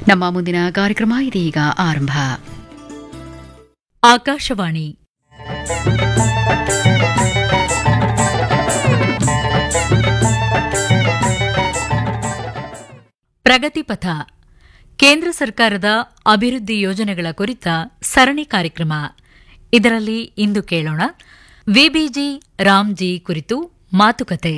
ನಮ್ಮ ಮುಂದಿನ ಕಾರ್ಯಕ್ರಮ ಇದೀಗ ಆರಂಭ ಆಕಾಶವಾಣಿ ಪ್ರಗತಿಪಥ ಕೇಂದ್ರ ಸರ್ಕಾರದ ಅಭಿವೃದ್ಧಿ ಯೋಜನೆಗಳ ಕುರಿತ ಸರಣಿ ಕಾರ್ಯಕ್ರಮ ಇದರಲ್ಲಿ ಇಂದು ಕೇಳೋಣ ವಿಬಿಜಿ ರಾಮ್ಜಿ ಕುರಿತು ಮಾತುಕತೆ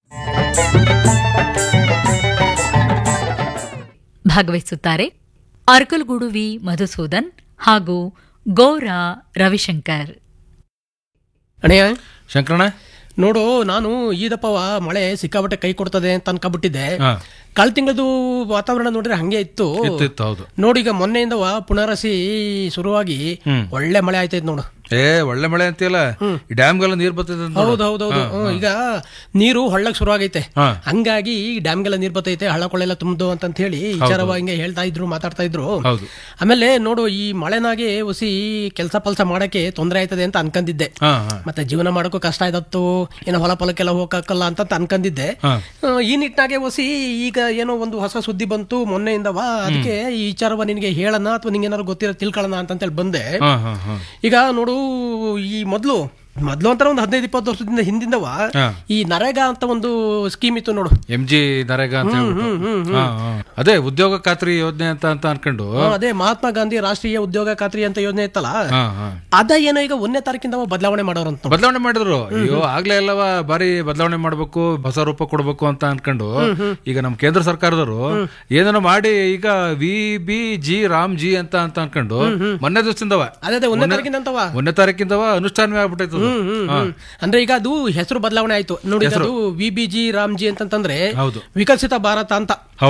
ಭಾಗವಹಿಸುತ್ತಾರೆ ಅರ್ಕಲ್ಗೂಡು ವಿ ಮಧುಸೂದನ್ ಹಾಗೂ ಗೌರಾ ರವಿಶಂಕರ್ ಅಣಯ್ಯ ಶಂಕರಣ್ಣ ನೋಡು ನಾನು ಈದಪ್ಪವ ಮಳೆ ಸಿಕ್ಕಾಬಟ್ಟೆ ಕೈ ಕೊಡ್ತದೆ ಅಂತ ಅನ್ಕೊಬಿಟ್ಟಿದ್ದೆ ಹಾ. ಕಳ್ ತಿಂಗಳದು ವಾತಾವರಣ ನೋಡಿದ್ರೆ ಹಂಗೆ ಇತ್ತು ಇತ್ತು ಇತ್ತು ಹೌದು ನೋಡಿ ಈಗ ಮೊನ್ನೆಯಿಂದವ ಪುನರಸಿ ಶುರುವಾಗಿ ಒಳ್ಳೆ ಮಳೆ ಆಯ್ತೈತ್ ನೋಡು ಏ ಒಳ್ಳೆ ಮಳೆ ಅಂತೀಯಲ್ಲ ಈ ಡ್ಯಾಮ್ಗೆಲ್ಲ ನೀರ್ ಬರ್ತೈತೆ ಅಂತ ನೋಡು. ಹೌದು ಹೌದು ಹೌದು ಹ್ಮ್, ಈಗ ನೀರು ಹಳ್ಳಕ್ ಶುರುವಾಗೈತೆ ಹಾ. ಹಂಗಾಗಿ ಈ ಡ್ಯಾಮ್ಗೆಲ್ಲ ನೀರ್ ಬರ್ತೈತೆ ಹಳ್ಳ ಕೊಳ್ಳೆಲ್ಲ ತುಂಬ್ದು ಅಂತ ಹೇಳಿ ವಿಚಾರವ ಹಿಂಗೆ ಹೇಳ್ತಾ ಇದ್ರು ಮಾತಾಡ್ತಾ ಇದ್ರು ಹೌದು ಆಮೇಲೆ ನೋಡು ಈ ಮಳೆನಾಗೆ ಹುಸಿ ಕೆಲಸ ಪಲ್ಸ ಮಾಡಕ್ಕೆ ತೊಂದರೆ ಆಯ್ತದೆ ಅಂತ ಅನ್ಕೊಂಡಿದ್ದೆ ಹಾ ಹಾ ಮತ್ತೆ ಜೀವನ ಮಾಡೋಕ್ಕೂ ಕಷ್ಟ ಆಯ್ತತ್ತು ಏನೋ ಹೊಲ ಫಲಕ್ಕೆಲ್ಲ ಹೋಗಕ್ಕಲ್ಲ ಅಂತ ಅನ್ಕೊಂಡಿದ್ದೆ ಹಾ. ಆ, ಈ ನಿಟ್ಟಿನಾಗೆ ಹೊಸಿ ಈಗ ಏನೋ ಒಂದು ಹೊಸ ಸುದ್ದಿ ಬಂತು ಮೊನ್ನೆಯಿಂದವ ಅದಕ್ಕೆ ಈ ವಿಚಾರವ ನಿನಗೆ ಹೇಳೋಣ ಅಥವಾ ನಿಂಗೆ ಏನಾದ್ರು ಗೊತ್ತಿರೋ ತಿಳ್ಕೊಳ್ಳೋಣ ಅಂತಂತೇಳಿ ಬಂದೆ ಹಾ ಹಾ ಹಾ ಈಗ ನೋಡು ಈ ಮೊದಲು ಮೊದಲು ಅಂತಾರೆ ಒಂದು ಹದಿನೈದು ಇಪ್ಪತ್ತು ವರ್ಷದಿಂದ ಹಿಂದಿಂದವ ಹಾ. ಈ ನರೇಗಾ ಅಂತ ಒಂದು ಸ್ಕೀಮ್ ಇತ್ತು ನೋಡು ಎಂ ಜಿ ನರೇಗಾ ಅಂತ ಹೇಳ್ಬಿಟ್ಟು ಹಾ, ಹಾ. ಅದೇ ಉದ್ಯೋಗ ಖಾತ್ರಿ ಯೋಜನೆ ಅಂತ ಅಂತ ಅನ್ಕೊಂಡು ಆ, ಅದೇ ಮಹಾತ್ಮ ಗಾಂಧಿ ರಾಷ್ಟ್ರೀಯ ಉದ್ಯೋಗ ಖಾತ್ರಿ ಅಂತ ಯೋಜನೆ ಇತ್ತಲ್ಲ ಹಾ ಹಾ ಅದ ಏನೋ ಈಗ ಒಂದನೇ ತಾರೀಕಿಂದ ಬದಲಾವಣೆ ಮಾಡೋರಂತ ನೋಡು. ಬದಲಾವಣೆ ಮಾಡಿದ್ರು ಅಯ್ಯೋ ಆಗ್ಲೇ ಎಲ್ಲವ ಬಾರಿ ಬದಲಾವಣೆ ಮಾಡ್ಬೇಕು ಹೊಸ ರೂಪ ಕೊಡ್ಬೇಕು ಅಂತ ಅನ್ಕೊಂಡು ಈಗ ನಮ್ ಕೇಂದ್ರ ಸರ್ಕಾರದವರು ಏನೇನೋ ಮಾಡಿ ಈಗ V B G RAM G ಅಂತ ಅಂತ ಅನ್ಕೊಂಡು ಮೊನ್ನೆ ದಿವಸದಿಂದವ ಅದೇ ಅದೇ ಒಂದನೇ ತಾರೀಕಿಂದ ಅಂತವ ಒಂದನೇ ತಾರೀಕಿಂದವ ಅನುಷ್ಠಾನವೇ ಆಗ್ಬಿಟ್ಟೈತೆ ಅದು. ಹಾ. ಅಂದ್ರೆ ಈಗ ಅದು ಹೆಸರು ಬದಲಾವಣೆ ಆಯ್ತು ನೋಡಿ ಅದು ವಿ ಬಿ ಜಿ ರಾಮ್ಜಿ ಅಂತಂತಂದ್ರೆ ಹೌದು ವಿಕಸಿತ ಭಾರತ ಅಂತ